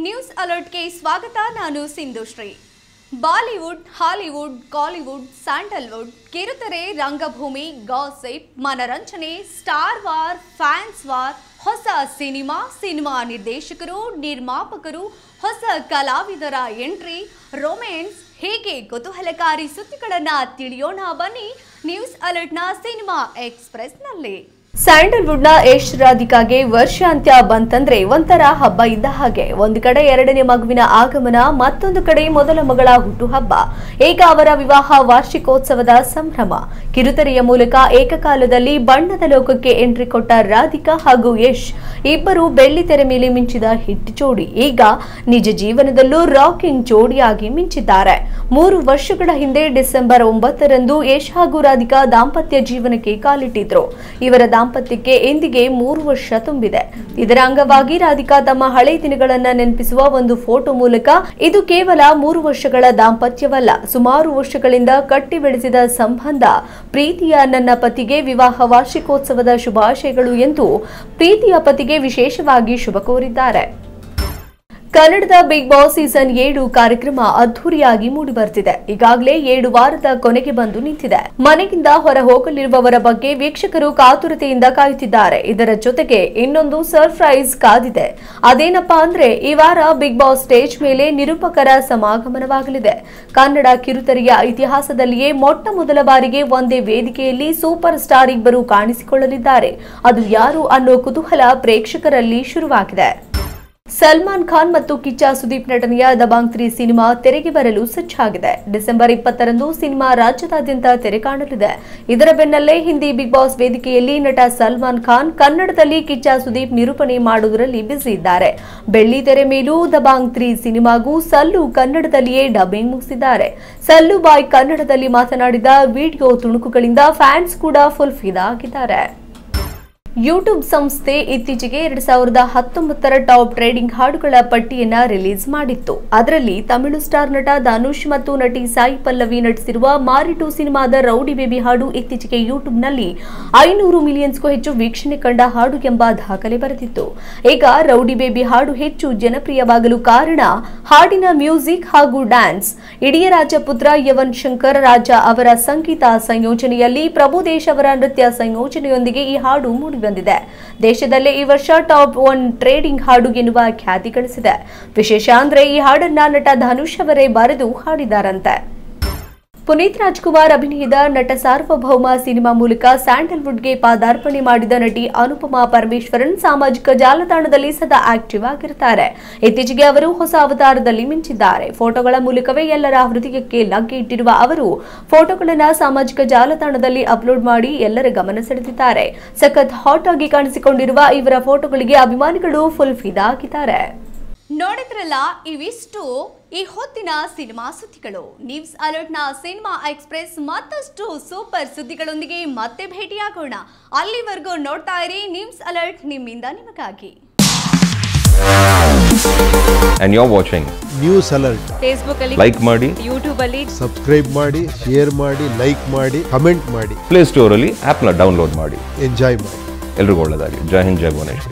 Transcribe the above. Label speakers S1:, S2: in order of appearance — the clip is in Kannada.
S1: ನ್ಯೂಸ್ ಅಲರ್ಟ್ಗೆ ಸ್ವಾಗತ ನಾನು Sindhushree Bollywood Hollywood Kollywood Sandalwood ಕಿರುತೆರೆ ರಂಗಭೂಮಿ ಗಾಸಿಪ್ ಮನರಂಜನೆ ಸ್ಟಾರ್ ವಾರ್ ಫ್ಯಾನ್ಸ್ ವಾರ್ ಹೊಸ ಸಿನಿಮಾ ಸಿನಿಮಾ ನಿರ್ದೇಶಕರು ನಿರ್ಮಾಪಕರು ಹೊಸ ಕಲಾವಿದರ ಎಂಟ್ರಿ ರೊಮ್ಯಾನ್ಸ್ ಹೀಗೆ ಕುತೂಹಲಕಾರಿ ಸುದ್ದಿಗಳನ್ನ ತಿಳಿಯೋಣ ಬನ್ನಿ ನ್ಯೂಸ್ ಅಲರ್ಟ್ನ ಸಿನಿಮಾ ಎಕ್ಸ್ಪ್ರೆಸ್ನಲ್ಲಿ ಸ್ಯಾಂಡಲ್ವುಡ್ನ ಯಶ್ ರಾಧಿಕಾಗೆ ವರ್ಷಾಂತ್ಯ ಬಂತಂದ್ರೆ ಒಂಥರ ಹಬ್ಬ ಇದ್ದ ಹಾಗೆ ಒಂದು ಕಡೆ ಎರಡನೇ ಮಗುವಿನ ಆಗಮನ ಮತ್ತೊಂದು ಕಡೆ ಮೊದಲ ಮಗಳ ಹುಟ್ಟುಹಬ್ಬ ಈಗ ಅವರ ವಿವಾಹ ವಾರ್ಷಿಕೋತ್ಸವದ ಸಂಭ್ರಮ ಕಿರುತೆರೆಯ ಮೂಲಕ ಏಕಕಾಲದಲ್ಲಿ ಬಣ್ಣದ ಲೋಕಕ್ಕೆ ಎಂಟ್ರಿ ಕೊಟ್ಟ ರಾಧಿಕಾ ಹಾಗೂ ಯಶ್ ಇಬ್ಬರು ಬೆಳ್ಳಿ ತೆರೆ ಮೇಲೆ ಮಿಂಚಿದ ಹಿಟ್ ಜೋಡಿ ಈಗ ನಿಜ ಜೀವನದಲ್ಲೂ ರಾಕಿಂಗ್ ಜೋಡಿಯಾಗಿ ಮಿಂಚಿದ್ದಾರೆ ಮೂರು ವರ್ಷಗಳ ಹಿಂದೆ ಡಿಸೆಂಬರ್ ಒಂಬತ್ತರಂದು ಯಶ್ ಹಾಗೂ ರಾಧಿಕಾ ದಾಂಪತ್ಯ ಜೀವನಕ್ಕೆ ಕಾಲಿಟ್ಟಿದ್ರು ಇವರ ದಾಂಪತ್ಯಕ್ಕೆ ಇಂದಿಗೆ ಮೂರು ವರ್ಷ ತುಂಬಿದೆ ಇದರ ಅಂಗವಾಗಿ ರಾಧಿಕಾ ತಮ್ಮ ಹಳೆ ದಿನಗಳನ್ನ ನೆನಪಿಸುವ ಒಂದು ಫೋಟೋ ಮೂಲಕ ಇದು ಕೇವಲ ಮೂರು ವರ್ಷಗಳ ದಾಂಪತ್ಯವಲ್ಲ ಸುಮಾರು ವರ್ಷಗಳಿಂದ ಕಟ್ಟಿ ಬೆಳೆಸಿದ ಸಂಬಂಧ ಪ್ರೀತಿಯ ನನ್ನ ಪತಿಗೆ ವಿವಾಹ ವಾರ್ಷಿಕೋತ್ಸವದ ಶುಭಾಶಯಗಳು ಎಂದು ಪ್ರೀತಿಯ ಪತಿಗೆ ವಿಶೇಷವಾಗಿ ಶುಭ ಕೋರಿದ್ದಾರೆ ಕನ್ನಡದ ಬಿಗ್ ಬಾಸ್ ಸೀಸನ್ ಏಳು ಕಾರ್ಯಕ್ರಮ ಅದ್ದೂರಿಯಾಗಿ ಮೂಡಿಬರ್ತಿದೆ ಈಗಾಗಲೇ ಏಳು ವಾರದ ಕೊನೆಗೆ ಬಂದು ನಿಂತಿದೆ ಮನೆಯಿಂದ ಹೊರ ಹೋಗಲಿರುವವರ ಬಗ್ಗೆ ವೀಕ್ಷಕರು ಕಾತುರತೆಯಿಂದ ಕಾಯುತ್ತಿದ್ದಾರೆ ಇದರ ಜೊತೆಗೆ ಇನ್ನೊಂದು ಸರ್ಪ್ರೈಸ್ ಕಾದಿದೆ ಅದೇನಪ್ಪಾ ಅಂದ್ರೆ ಈ ವಾರ ಬಿಗ್ ಬಾಸ್ ಸ್ಟೇಜ್ ಮೇಲೆ ನಿರೂಪಕರ ಸಮಾಗಮನವಾಗಲಿದೆ ಕನ್ನಡ ಕಿರುತೆರೆಯ ಇತಿಹಾಸದಲ್ಲಿಯೇ ಮೊಟ್ಟ ಮೊದಲ ಬಾರಿಗೆ ಒಂದೇ ವೇದಿಕೆಯಲ್ಲಿ ಸೂಪರ್ ಸ್ಟಾರ್ ಇಬ್ಬರು ಕಾಣಿಸಿಕೊಳ್ಳಲಿದ್ದಾರೆ ಅದು ಯಾರು ಅನ್ನೋ ಕುತೂಹಲ ಪ್ರೇಕ್ಷಕರಲ್ಲಿ ಶುರುವಾಗಿದೆ ಸಲ್ಮಾನ್ ಖಾನ್ ಮತ್ತು ಕಿಚ್ಚ ಸುದೀಪ್ ನಟನೆಯ ದಬಾಂಗ್ ತ್ರೀ ಸಿನಿಮಾ ತೆರೆಗೆ ಬರಲು ಸಜ್ಜಾಗಿದೆ ಡಿಸೆಂಬರ್ ಇಪ್ಪತ್ತರಂದು ಸಿನಿಮಾ ರಾಜ್ಯದಾದ್ಯಂತ ತೆರೆ ಕಾಣಲಿದೆ ಇದರ ಬೆನ್ನಲ್ಲೇ ಹಿಂದಿ ಬಿಗ್ ಬಾಸ್ ವೇದಿಕೆಯಲ್ಲಿ ನಟ ಸಲ್ಮಾನ್ ಖಾನ್ ಕನ್ನಡದಲ್ಲಿ ಕಿಚ್ಚ ಸುದೀಪ್ ನಿರೂಪಣೆ ಮಾಡುವುದರಲ್ಲಿ ಬ್ಯುಸಿ ಇದ್ದಾರೆ ಬೆಳ್ಳಿ ತೆರೆ ಮೇಲೂ ದಬಾಂಗ್ ತ್ರೀ ಸಿನಿಮಾಗೂ ಸಲ್ಲು ಕನ್ನಡದಲ್ಲಿಯೇ ಡಬ್ಬಿಂಗ್ ಮುಗಿಸಿದ್ದಾರೆ ಸಲ್ಲು ಬಾಯ್ ಕನ್ನಡದಲ್ಲಿ ಮಾತನಾಡಿದ ವಿಡಿಯೋ ತುಣುಕುಗಳಿಂದ ಫ್ಯಾನ್ಸ್ ಕೂಡ ಫುಲ್ ಫಿದಾ ಆಗಿದ್ದಾರೆ ಯೂಟ್ಯೂಬ್ ಸಂಸ್ಥೆ ಇತ್ತೀಚೆಗೆ ಎರಡ್ ಸಾವಿರದ ಹತ್ತೊಂಬತ್ತರ ಟಾಪ್ ಟ್ರೇಡಿಂಗ್ ಹಾಡುಗಳ ಪಟ್ಟಿಯನ್ನ ರಿಲೀಸ್ ಮಾಡಿತ್ತು ಅದರಲ್ಲಿ ತಮಿಳು ಸ್ಟಾರ್ ನಟ ಧನುಷ್ ಮತ್ತು ನಟಿ ಸಾಯಿ ಪಲ್ಲವಿ ನಟಿಸಿರುವ ಮಾರಿಟು ಸಿನಿಮಾದ ರೌಡಿ ಬೇಬಿ ಹಾಡು ಇತ್ತೀಚೆಗೆ ಯೂಟ್ಯೂಬ್ನಲ್ಲಿ ಐನೂರು ಮಿಲಿಯನ್ಸ್ಗೂ ಹೆಚ್ಚು ವೀಕ್ಷಣೆ ಕಂಡ ಹಾಡು ಎಂಬ ದಾಖಲೆ ಬರೆದಿತ್ತು ಈಗ ರೌಡಿ ಬೇಬಿ ಹಾಡು ಹೆಚ್ಚು ಜನಪ್ರಿಯವಾಗಲು ಕಾರಣ ಹಾಡಿನ ಮ್ಯೂಸಿಕ್ ಹಾಗೂ ಡ್ಯಾನ್ಸ್ ಇಡಿಯರಾಜ ಪುತ್ರ ಯವನ್ ಶಂಕರ್ ರಾಜ ಅವರ ಸಂಗೀತ ಸಂಯೋಜನೆಯಲ್ಲಿ ಪ್ರಭುದೇಶ್ ಅವರ ನೃತ್ಯ ಸಂಯೋಜನೆಯೊಂದಿಗೆ ಈ ಹಾಡು ಮೂಡಿಬಂದಿದೆ ದೇಶದಲ್ಲೇ ಈ ವರ್ಷ ಟಾಪ್ ಒನ್ ಟ್ರೇಡಿಂಗ್ ಹಾಡು ಎನ್ನುವ ಖ್ಯಾತಿ ಗಳಿಸಿದೆ ವಿಶೇಷ ಅಂದ್ರೆ ಈ ಹಾಡನ್ನ ನಟ ಧನುಷ್ ಅವರೇ ಬರೆದು ಹಾಡಿದಾರಂತೆ ಪುನೀತ್ ರಾಜ್ಕುಮಾರ್ ಅಭಿನಯದ ನಟ ಸಾರ್ವಭೌಮ ಸಿನಿಮಾ ಮೂಲಕ ಸ್ಯಾಂಡಲ್ವುಡ್ಗೆ ಪಾದಾರ್ಪಣೆ ಮಾಡಿದ ನಟಿ ಅನುಪಮಾ ಪರಮೇಶ್ವರನ್ ಸಾಮಾಜಿಕ ಜಾಲತಾಣದಲ್ಲಿ ಸದಾ ಆಕ್ಟಿವ್ ಆಗಿರ್ತಾರೆ ಇತ್ತೀಚೆಗೆ ಅವರು ಹೊಸ ಅವತಾರದಲ್ಲಿ ಮಿಂಚಿದ್ದಾರೆ ಫೋಟೋಗಳ ಮೂಲಕವೇ ಎಲ್ಲರ ಹೃದಯಕ್ಕೆ ಲಗ್ಗೆ ಇಟ್ಟಿರುವ ಅವರು ಫೋಟೋಗಳನ್ನ ಸಾಮಾಜಿಕ ಜಾಲತಾಣದಲ್ಲಿ ಅಪ್ಲೋಡ್ ಮಾಡಿ ಎಲ್ಲರ ಗಮನ ಸೆಳೆದಿದ್ದಾರೆ ಸಖತ್ ಹಾಟ್ ಆಗಿ ಕಾಣಿಸಿಕೊಂಡಿರುವ ಇವರ ಫೋಟೋಗಳಿಗೆ ಅಭಿಮಾನಿಗಳು ಫುಲ್ ಫಿದಾ ಆಗಿದ್ದಾರೆ ನೋಡಿದ್ರಲ್ಲ ಇವಿಷ್ಟು ಈ ಹೊತ್ತಿನ ಸಿನಿಮಾ ಸುದ್ದಿಗಳು ನ್ಯೂಸ್ ಅಲರ್ಟ್ನ ಸಿನಿಮಾ ಎಕ್ಸ್ಪ್ರೆಸ್ ಮತ್ತಷ್ಟು ಸೂಪರ್ ಸುದ್ದಿಗಳೊಂದಿಗೆ ಮತ್ತೆ ಭೇಟಿಯಾಗೋಣ ಅಲ್ಲಿವರೆಗೂ ನೋಡ್ತಾ ಇರಿ ನ್ಯೂಸ್ ಅಲರ್ಟ್ ನಿಮ್ಮಿಂದ ನಿಮಗಾಗಿ
S2: and you're watching.
S3: News alert
S4: Facebook ಅಲ್ಲಿ
S2: Like ಮಾಡಿ
S4: ಯೂಟ್ಯೂಬ್ ಅಲ್ಲಿ
S3: ಸಬ್ಸ್ಕ್ರೈಬ್ ಮಾಡಿ ಶೇರ್ ಮಾಡಿ ಲೈಕ್ ಮಾಡಿ ಕಮೆಂಟ್ ಮಾಡಿ
S2: ಪ್ಲೇ ಸ್ಟೋರಲ್ಲಿ ಆ್ಯಪ್ನ ಡೌನ್ಲೋಡ್ ಮಾಡಿ
S3: ಎಂಜಾಯ್ ಮಾಡಿ
S2: ಎಲ್ರಿಗೂ ಒಳ್ಳೆಯದಾಗಿ ಜೈ ಹಿಂದ್ ಜೈ ಭುವನೇಶ್ವರಿ